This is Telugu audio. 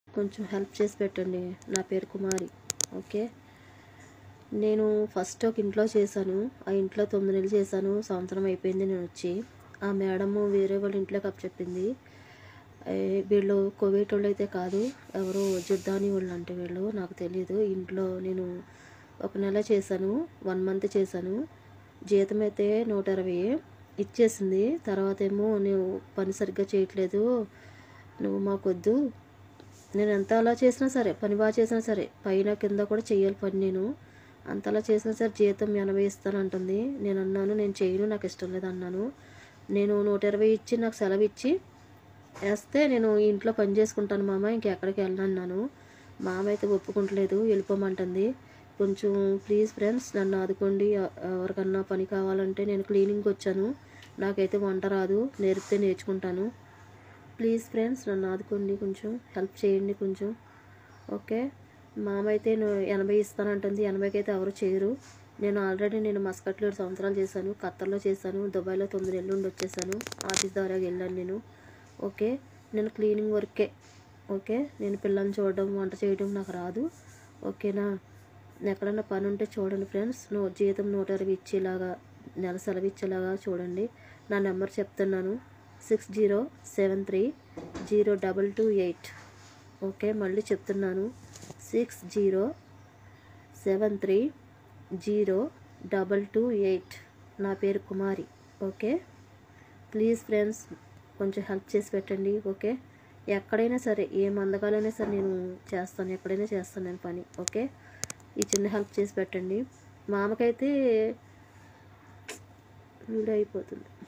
కొంచెం హెల్ప్ చేసి పెట్టండి నా పేరు కుమారి ఓకే నేను ఫస్ట్ ఒక ఇంట్లో చేశాను ఆ ఇంట్లో తొమ్మిది నెలలు చేశాను సంవత్సరం అయిపోయింది నేను వచ్చి ఆ మేడము వేరే వాళ్ళ ఇంట్లోకి అప్పచెప్పింది ఏ, వీళ్ళు కోవిడ్ వాళ్ళు అయితే కాదు ఎవరు జుద్దాని వాళ్ళు అంటే వీళ్ళు నాకు తెలియదు ఇంట్లో నేను ఒక నెల చేశాను వన్ మంత్ చేశాను జీతం అయితే నూట ఇరవై ఇచ్చేసింది తర్వాత ఏమో నువ్వు పని సరిగ్గా చేయట్లేదు నువ్వు మాకొద్దు నేను ఎంత అలా చేసినా సరే పని బాగా చేసినా సరే పైన కింద కూడా చెయ్యాలి పని నేను అంతలా చేసినా సరే జీతం ఎనభై ఇస్తానంటుంది నేను అన్నాను నేను చేయను నాకు ఇష్టం లేదు అన్నాను నేను నూట ఇరవై ఇచ్చి నాకు సెలవు ఇచ్చి వేస్తే నేను ఈ ఇంట్లో పని చేసుకుంటాను మామ ఇంకెక్కడికి వెళ్ళను అన్నాను మామ అయితే ఒప్పుకుంటలేదు వెళ్ళిపోమంటుంది కొంచెం ప్లీజ్ ఫ్రెండ్స్ నన్ను ఆదుకోండి ఎ- ఎవరికన్నా పని కావాలంటే నేను క్లీనింగ్కి వచ్చాను నాకైతే వంట రాదు నేర్పితే నేర్చుకుంటాను ప్లీజ్ ఫ్రెండ్స్ నన్ను ఆదుకోండి కొంచెం హెల్ప్ చేయండి కొంచెం ఓకే మామ అయితే ను- ఎనభై ఇస్తానంటుంది ఎనభైకి అయితే ఎవరు చేయరు నేను ఆల్రెడీ నేను మస్కట్లో ఏడు సంవత్సరాలు చేశాను ఖత్తర్లో చేశాను దుబాయ్లో తొమ్మిది నెలలు ఉండి వచ్చేసాను ఆఫీస్ ద్వారా వెళ్ళాను నేను ఓకే నేను క్లీనింగ్ వర్కే ఓకే నేను పిల్లల్ని చూడడం వంట చేయడం నాకు రాదు ఓకేనా ఎక్కడన్నా పని ఉంటే చూడండి ఫ్రెండ్స్ నూ జీతం నూట ఇరవై ఇచ్చేలాగా నెల సెలవు ఇచ్చేలాగా చూడండి నా నెంబర్ చెప్తున్నాను six zero seven three zero double two eight okay మళ్ళీ చెప్తున్నాను six zero seven three zero double two eight నా పేరు కుమారి ఓకే ప్లీజ్ ఫ్రెండ్స్ కొంచెం హెల్ప్ చేసి పెట్టండి ఓకే ఎక్కడైనా సరే ఏ మందకాలైనా సరే నేను చేస్తాను ఎక్కడైనా చేస్తాను నేను పని ఓకే ఈ చిన్న హెల్ప్ చేసి పెట్టండి మామకైతే వీడియో అయిపోతుంది